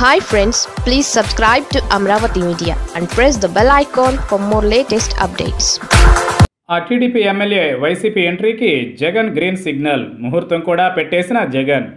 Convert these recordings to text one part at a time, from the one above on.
hi friends please subscribe to Amaravati media and press the bell icon for more latest updates ఆ TDP MLA YCP ఎంట్రీకి Jagan green signal ముహూర్తం కూడా పెట్టేసిన జగన్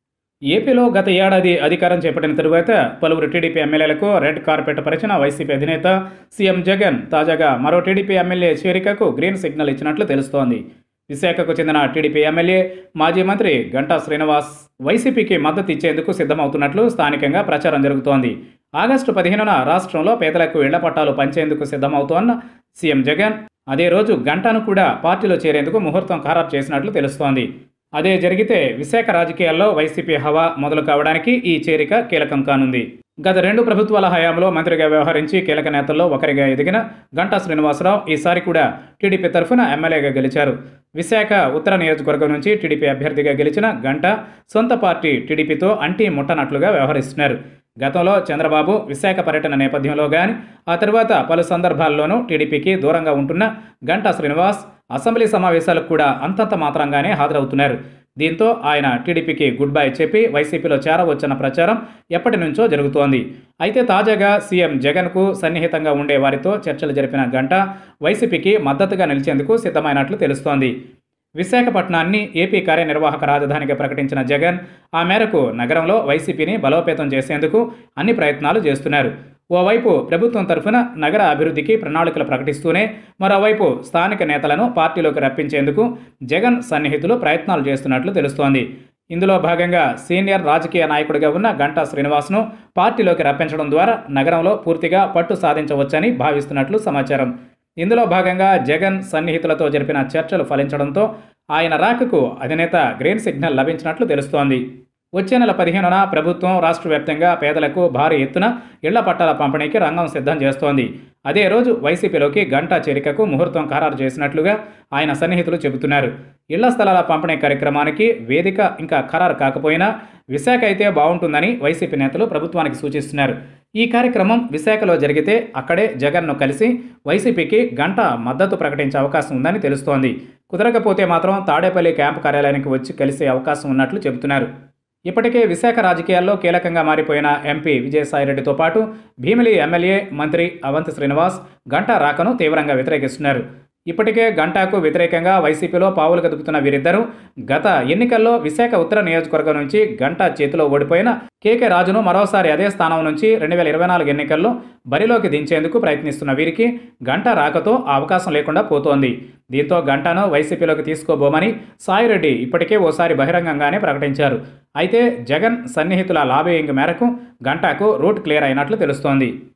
ఏపీలో గత ఏడాది అధికారం చేపట్టిన తరువాత పలువురు టీడీపీ ఎమ్మెల్యేలకు రెడ్ కార్పెట్ పరిచిన వైసీపీ అధినేత సీఎం జగన్ తాజాగా మరో టీడీపీ ఎమ్మెల్యే చేరికకు గ్రీన్ సిగ్నల్ ఇచ్చినట్లు తెలుస్తోంది విశాఖకు చెందిన టీడీపీ ఎమ్మెల్యే మాజీ మంత్రి గంటా శ్రీనివాస్ వైసీపీకి మద్దతు ఇచ్చేందుకు సిద్ధమవుతున్నట్లు స్థానికంగా ప్రచారం జరుగుతోంది ఆగస్టు పదిహేనున రాష్ట్రంలో పేదలకు ఇళ్ల పట్టాలు పంచేందుకు సిద్ధమవుతోన్న సీఎం జగన్ అదే రోజు గంటను కూడా పార్టీలో చేరేందుకు ముహూర్తం ఖరారు చేసినట్లు తెలుస్తోంది అదే జరిగితే విశాఖ రాజకీయాల్లో వైసీపీ హవా మొదలు కావడానికి ఈ చేరిక కీలకం కానుంది గత రెండు ప్రభుత్వాల హయాంలో మంత్రిగా వ్యవహరించి కీలక నేతల్లో ఒకరిగా ఎదిగిన గంటా శ్రీనివాసరావు ఈసారి కూడా టీడీపీ తరఫున ఎమ్మెల్యేగా గెలిచారు విశాఖ ఉత్తర నియోజకవర్గం నుంచి టీడీపీ అభ్యర్థిగా గెలిచిన గంట సొంత పార్టీ టీడీపీతో అంటీ ముట్టనట్లుగా వ్యవహరిస్తున్నారు గతంలో చంద్రబాబు విశాఖ పర్యటన నేపథ్యంలో కానీ ఆ తర్వాత పలు సందర్భాల్లోనూ టీడీపీకి దూరంగా ఉంటున్న గంటా శ్రీనివాస్ అసెంబ్లీ సమావేశాలకు కూడా అంతంత మాత్రంగానే హాజరవుతున్నారు దీంతో ఆయన టీడీపీకి గుడ్ బై చెప్పి వైసీపీలో చేరవచ్చన్న ప్రచారం ఎప్పటి నుంచో జరుగుతోంది అయితే తాజాగా సీఎం జగన్కు సన్నిహితంగా ఉండే వారితో చర్చలు జరిపిన గంట వైసీపీకి మద్దతుగా నిలిచేందుకు సిద్ధమైనట్లు తెలుస్తోంది విశాఖపట్నాన్ని ఏపీ కార్యనిర్వాహక రాజధానిగా ప్రకటించిన జగన్ ఆ మేరకు నగరంలో వైసీపీని బలోపేతం చేసేందుకు అన్ని ప్రయత్నాలు చేస్తున్నారు ఓవైపు ప్రభుత్వం తరఫున నగర అభివృద్ధికి ప్రణాళికలు ప్రకటిస్తూనే మరోవైపు స్థానిక నేతలను పార్టీలోకి రప్పించేందుకు జగన్ సన్నిహితులు ప్రయత్నాలు చేస్తున్నట్లు తెలుస్తోంది ఇందులో భాగంగా సీనియర్ రాజకీయ నాయకుడిగా ఉన్న గంటా శ్రీనివాస్ను పార్టీలోకి రప్పించడం ద్వారా నగరంలో పూర్తిగా పట్టు సాధించవచ్చని భావిస్తున్నట్లు సమాచారం ఇందులో భాగంగా జగన్ సన్నిహితులతో జరిపిన చర్చలు ఫలించడంతో ఆయన రాకకు అధినేత గ్రీన్ సిగ్నల్ లభించినట్లు తెలుస్తోంది వచ్చే నెల పదిహేనున ప్రభుత్వం రాష్ట్ర వ్యాప్తంగా పేదలకు భారీ ఎత్తున ఇళ్ల పట్టాల పంపిణీకి రంగం సిద్ధం చేస్తోంది అదే రోజు వైసీపీలోకి గంటా చేరికకు ముహూర్తం ఖరారు చేసినట్లుగా ఆయన సన్నిహితులు చెబుతున్నారు ఇళ్ల స్థలాల పంపిణీ కార్యక్రమానికి వేదిక ఇంకా ఖరారు కాకపోయినా విశాఖ అయితే బాగుంటుందని వైసీపీ నేతలు ప్రభుత్వానికి సూచిస్తున్నారు ఈ కార్యక్రమం విశాఖలో జరిగితే అక్కడే జగన్ను కలిసి వైసీపీకి గంట మద్దతు ప్రకటించే అవకాశం ఉందని తెలుస్తోంది కుదరకపోతే మాత్రం తాడేపల్లి క్యాంపు కార్యాలయానికి వచ్చి కలిసే అవకాశం ఉన్నట్లు చెబుతున్నారు ఇప్పటికే విశాఖ రాజకీయాల్లో కీలకంగా మారిపోయిన ఎంపీ విజయసాయిరెడ్డితో పాటు భీమిలి ఎమ్మెల్యే మంత్రి అవంతి శ్రీనివాస్ గంటా రాకను తీవ్రంగా వ్యతిరేకిస్తున్నారు ఇప్పటికే గంటాకు వ్యతిరేకంగా వైసీపీలో పావులు కదుపుతున్న వీరిద్దరూ గత ఎన్నికల్లో విశాఖ ఉత్తర నియోజకవర్గం నుంచి గంటా చేతిలో ఓడిపోయిన కేకే రాజును మరోసారి అదే స్థానం నుంచి రెండు వేల ఇరవై నాలుగు ఎన్నికల్లో బరిలోకి దించేందుకు ప్రయత్నిస్తున్న వీరికి గంట రాకతో ఆ అవకాశం లేకుండా పోతోంది దీంతో గంటను వైసీపీలోకి తీసుకోబోమని సాయిరెడ్డి ఇప్పటికే ఓసారి బహిరంగంగానే ప్రకటించారు అయితే జగన్ సన్నిహితుల లాబియింగ్ మేరకు గంటాకు రూట్ క్లియర్ అయినట్లు తెలుస్తోంది